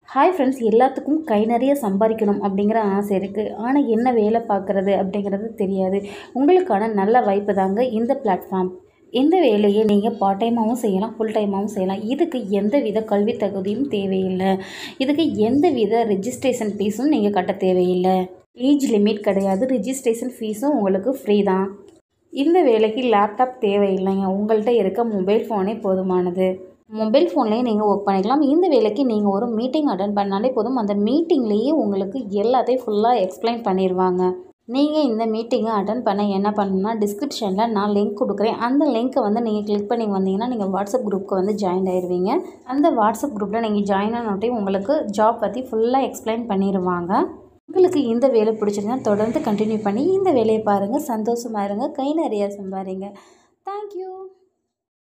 hi friends எல்லாத்துக்கும் கை நிறைய சம்பாதிக்கணும் அப்படிங்கிற ஆசை இருக்குது ஆனால் என்ன வேலை பார்க்குறது அப்படிங்கிறது தெரியாது உங்களுக்கான நல்ல வாய்ப்பு தாங்க இந்த பிளாட்ஃபார்ம் இந்த வேலையை நீங்கள் பார்ட் டைமாகவும் செய்யலாம் ஃபுல் டைமாகவும் செய்யலாம் இதுக்கு எந்த வித கல்வி தகுதியும் தேவையில்லை இதுக்கு எந்த வித ரெஜிஸ்ட்ரேஷன் ஃபீஸும் நீங்கள் கட்ட தேவையில்லை ஏஜ் லிமிட் கிடையாது ரிஜிஸ்ட்ரேஷன் ஃபீஸும் உங்களுக்கு ஃப்ரீ தான் இந்த வேலைக்கு லேப்டாப் தேவையில்லைங்க உங்கள்கிட்ட இருக்க மொபைல் ஃபோனே போதுமானது மொபைல் ஃபோன்லேயே நீங்கள் ஒர்க் பண்ணிக்கலாம் இந்த வேலைக்கு நீங்கள் ஒரு மீட்டிங் அட்டன் பண்ணாலே போதும் அந்த மீட்டிங்லேயே உங்களுக்கு எல்லாத்தையும் ஃபுல்லாக எக்ஸ்பிளைன் பண்ணிடுவாங்க நீங்கள் இந்த மீட்டிங்கை அட்டன் பண்ண என்ன பண்ணணும்னா டிஸ்கிரிப்ஷனில் நான் லிங்க் கொடுக்குறேன் அந்த லிங்க்கை வந்து நீங்கள் கிளிக் பண்ணி வந்தீங்கன்னா நீங்கள் வாட்ஸ்அப் குரூப்புக்கு வந்து ஜாயின் ஆயிடுவீங்க அந்த வாட்ஸ்அப் குரூப்பில் நீங்கள் ஜாயின் ஆனோட்டையும் உங்களுக்கு ஜாப் பற்றி ஃபுல்லாக எக்ஸ்பிளைன் பண்ணிடுவாங்க உங்களுக்கு இந்த வேலை பிடிச்சிருந்தா தொடர்ந்து கண்டினியூ பண்ணி இந்த வேலையை பாருங்கள் சந்தோஷமாக இருங்க கை நிறையா சம்பாதிங்க தேங்க்யூ